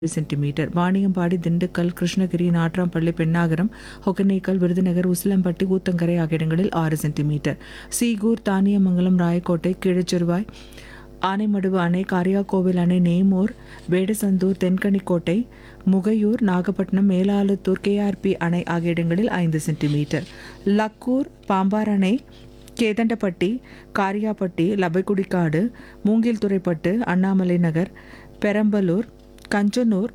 centimetre Vaniyambadi Dindigul Krishnagiri Natrampalli Pennagaram Hogenakkal Virudhunagar Usilampatti Uthangarai ஆகிய இடங்களில் ஆறு சென்டிமீட்டர் சீகூர் தானியமங்கலம் ராயக்கோட்டை கீழச்செருவாய் ஆனைமடுவு அணை காரியாக்கோவில் அணை நேமூர் வேடசந்தூர் தென்கனிக்கோட்டை முகையூர் நாகப்பட்டினம் மேலாளத்தூர் கேஆர்பி அணை ஆகிய இடங்களில் ஐந்து சென்டிமீட்டர் லக்கூர் பாம்பார் அணை கேதண்டப்பட்டி காரியாப்பட்டி லபைக்குடிக்காடு மூங்கில்துறைப்பட்டு அண்ணாமலை நகர் பெரம்பலூர் கஞ்சனூர்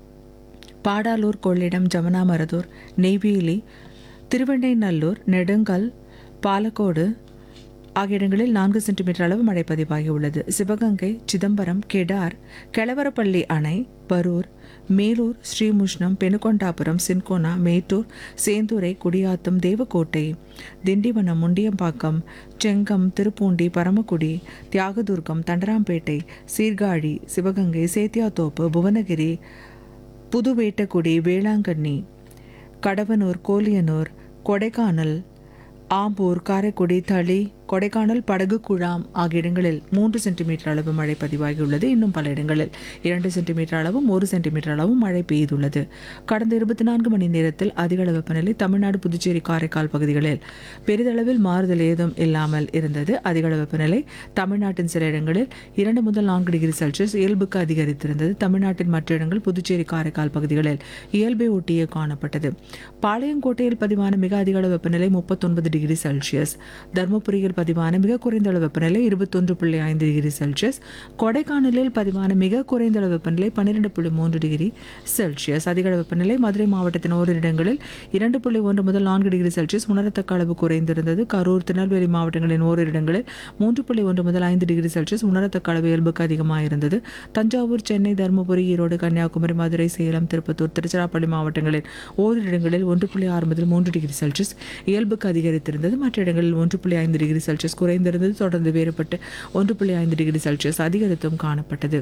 பாடாலூர் கொள்ளிடம் ஜமனாமரதூர் நெய்வேலி திருவெண்ணைநல்லூர் நெடுங்கல் பாலக்கோடு ஆகிய இடங்களில் நான்கு சென்டிமீட்டர் அளவு மழை பதிவாகியுள்ளது சிவகங்கை சிதம்பரம் கெடார் கெளவரப்பள்ளி அணை பரூர் மேலூர் ஸ்ரீமுஷ்ணம் பெனுகொண்டாபுரம் சின்கோனா மேட்டூர் சேந்துரை குடியாத்தம் தேவக்கோட்டை திண்டிவனம் முண்டியம்பாக்கம் செங்கம் திருப்பூண்டி பரமக்குடி தியாகதுர்கம் தண்டராம்பேட்டை சீர்காழி சிவகங்கை சேத்தியாத்தோப்பு புவனகிரி புதுவேட்டக்குடி வேளாங்கண்ணி கடவனூர் கோலியனூர் கொடைக்கானல் ஆம்பூர் காரைக்குடி தளி கொடைக்கானல் படகு குழாம் ஆகிய இடங்களில் மூன்று சென்டிமீட்டர் அளவு மழை பதிவாகியுள்ளது இன்னும் பல இடங்களில் இரண்டு சென்டிமீட்டர் அளவும் ஒரு சென்டிமீட்டர் அளவும் மழை பெய்துள்ளது கடந்த இருபத்தி நான்கு மணி நேரத்தில் அதிக அளவு வெப்பநிலை தமிழ்நாடு புதுச்சேரி காரைக்கால் பகுதிகளில் பெரிதளவில் மாறுதல் ஏதும் இல்லாமல் இருந்தது அதிக அளவு வெப்பநிலை தமிழ்நாட்டின் சில இடங்களில் இரண்டு முதல் நான்கு டிகிரி செல்சியஸ் இயல்புக்கு அதிகரித்திருந்தது தமிழ்நாட்டின் மற்ற இடங்கள் புதுச்சேரி காரைக்கால் பகுதிகளில் இயல்பை ஒட்டியே காணப்பட்டது பாளையங்கோட்டையில் பதிவான மிக அதிக அளவு வெப்பநிலை முப்பத்தொன்பது டிகிரி செல்சியஸ் தருமபுரியில் பதிவான மிக குறைந்த அளவு வெப்பநிலை இருபத்தொன்று புள்ளி ஐந்து டிகிரி செல்சியஸ் கொடைக்கானலில் பதிவான மிக குறைந்த அளவு வெப்பநிலை பன்னிரெண்டு புள்ளி மூன்று டிகிரி செல்சியஸ் அதிக அளவு வெப்பநிலை மதுரை மாவட்டத்தின் ஓரிரு இடங்களில் இரண்டு புள்ளி ஒன்று முதல் நான்கு டிகிரி செல்சியஸ் உணரத்தக்க அளவு குறைந்திருந்தது கரூர் திருநெல்வேலி மாவட்டங்களின் ஓரிரு இடங்களில் மூன்று புள்ளி ஒன்று முதல் ஐந்து டிகிரி செல்சியஸ் உணரத்தக்க அளவு இயல்புக்கு அதிகமாக இருந்தது தஞ்சாவூர் சென்னை தருமபுரி ஈரோடு கன்னியாகுமரி மதுரை சேலம் திருப்பத்தூர் திருச்சிராப்பள்ளி மாவட்டங்களில் ஓரிரு இடங்களில் ஒன்று புள்ளி ஆறு முதல் மூன்று டிகிரி செல்சியஸ் இயல்புக்கு அதிகரித்திருந்தது மற்ற இடங்களில் ஒன்று புள்ளி ஐந்து டிகிரி செல்சியஸ் குறைந்திருந்தது தொடர்ந்து வேறுபட்டு ஒன்று புள்ளி ஐந்து டிகிரி செல்சியஸ் அதிகரித்தும் காணப்பட்டது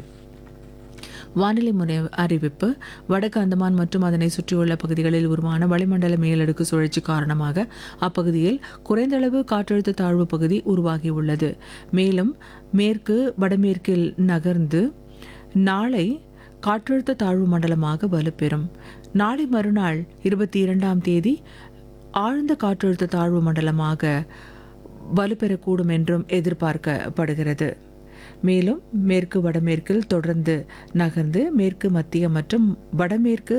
வானிலை முனை அறிவிப்பு வடக்கு அந்தமான் மற்றும் அதனை சுற்றியுள்ள பகுதிகளில் உருவான வளிமண்டல மேலடுக்கு சுழற்சி காரணமாக அப்பகுதியில் குறைந்த அளவு காற்றழுத்த தாழ்வு பகுதி உருவாகியுள்ளது மேலும் மேற்கு வடமேற்கில் நகர்ந்து நாளை காற்றழுத்த தாழ்வு மண்டலமாக வலுப்பெறும் நாளை மறுநாள் இருபத்தி இரண்டாம் தேதி ஆழ்ந்த காற்றழுத்த தாழ்வு மண்டலமாக வலுப்பெறக்கூடும் என்றும் எதிர்பார்க்கப்படுகிறது மேலும் மேற்கு வடமேற்கில் தொடர்ந்து நகர்ந்து மேற்கு மத்திய மற்றும் வடமேற்கு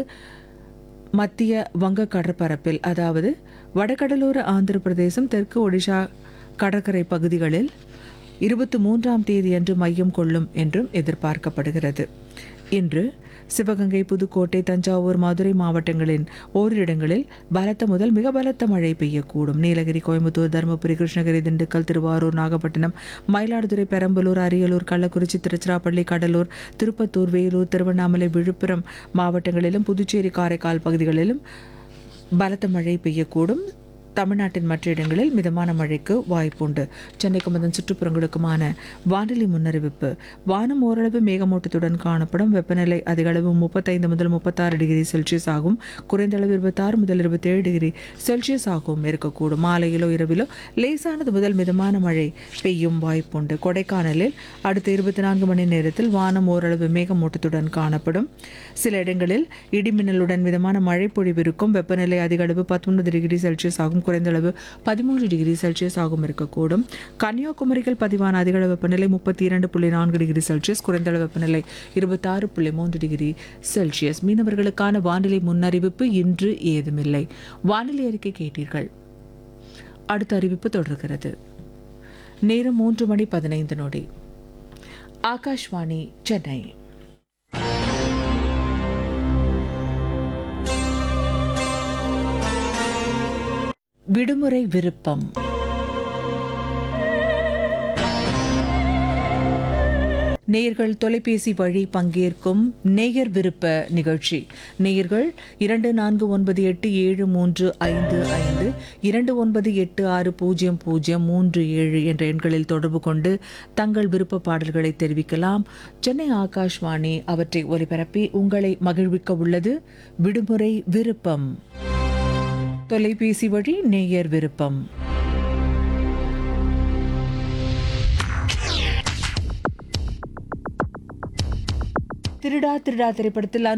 மத்திய வங்க கடற்பரப்பில் அதாவது வடகடலோர ஆந்திர பிரதேசம் தெற்கு ஒடிஷா கடற்கரை பகுதிகளில் இருபத்தி மூன்றாம் தேதியன்று மையம் கொள்ளும் என்றும் எதிர்பார்க்கப்படுகிறது இன்று சிவகங்கை புதுக்கோட்டை தஞ்சாவூர் மதுரை மாவட்டங்களின் ஓரிரு இடங்களில் பலத்த முதல் மிக பலத்த மழை பெய்யக்கூடும் நீலகிரி கோயம்புத்தூர் தருமபுரி கிருஷ்ணகிரி திண்டுக்கல் திருவாரூர் நாகப்பட்டினம் மயிலாடுதுறை பெரம்பலூர் அரியலூர் கள்ளக்குறிச்சி திருச்சிராப்பள்ளி கடலூர் திருப்பத்தூர் வேலூர் திருவண்ணாமலை விழுப்புரம் மாவட்டங்களிலும் புதுச்சேரி காரைக்கால் பகுதிகளிலும் பலத்த மழை பெய்யக்கூடும் தமிழ்நாட்டின் மற்ற இடங்களில் மிதமான மழைக்கு வாய்ப்புண்டு சென்னைக்கும் அதன் சுற்றுப்புறங்களுக்குமான வானிலை முன்னறிவிப்பு வானம் ஓரளவு மேகமூட்டத்துடன் காணப்படும் வெப்பநிலை அதிக அளவு முப்பத்தைந்து முதல் முப்பத்தாறு டிகிரி செல்சியஸ் ஆகும் குறைந்த அளவு இருபத்தாறு முதல் இருபத்தேழு டிகிரி செல்சியஸ் ஆகவும் இருக்கக்கூடும் மாலையிலோ இரவிலோ லேசானது முதல் மிதமான மழை பெய்யும் வாய்ப்புண்டு கொடைக்கானலில் அடுத்த இருபத்தி நான்கு மணி நேரத்தில் வானம் ஓரளவு மேகமூட்டத்துடன் காணப்படும் சில இடங்களில் இடிமின்னலுடன் மிதமான மழை பொழிவு இருக்கும் வெப்பநிலை அதிக அளவு பத்தொன்பது டிகிரி செல்சியஸ் ஆகும் குறைந்த அளவு பதிமூன்று டிகிரி செல்சியஸ் ஆகும் இருக்கக்கூடும் கன்னியாகுமரியில் பதிவான அதிக அளவு வெப்பநிலை முப்பத்தி இரண்டு புள்ளி நான்கு டிகிரி செல்சியஸ் குறைந்த அளவு வெப்பநிலை இருபத்தாறு புள்ளி மூன்று டிகிரி செல்சியஸ் மீனவர்களுக்கான வானிலை முன்னறிவிப்பு இன்று ஏதுமில்லை வானிலை அறிக்கை கேட்டீர்கள் அடுத்த அறிவிப்பு தொடர்கிறது நேரம் மூன்று மணி பதினைந்து நொடி ஆகாஷ்வாணி சென்னை விடுமுறை விருப்பம் நேயர்கள் தொலைபேசி வழி பங்கேற்கும் நேயர் விருப்ப நிகழ்ச்சி நேயர்கள் இரண்டு நான்கு ஒன்பது எட்டு ஏழு மூன்று ஐந்து ஐந்து இரண்டு ஒன்பது எட்டு ஆறு பூஜ்ஜியம் பூஜ்ஜியம் மூன்று ஏழு என்ற எண்களில் தொடர்பு கொண்டு தங்கள் விருப்ப பாடல்களை தெரிவிக்கலாம் சென்னை ஆகாஷ்வாணி அவற்றை ஒலிபரப்பி உங்களை மகிழ்விக்க உள்ளது விடுமுறை விருப்பம் தொலைபேசி வழி நேயர் விருப்பம் திருடா திருடா திரைப்படத்தில்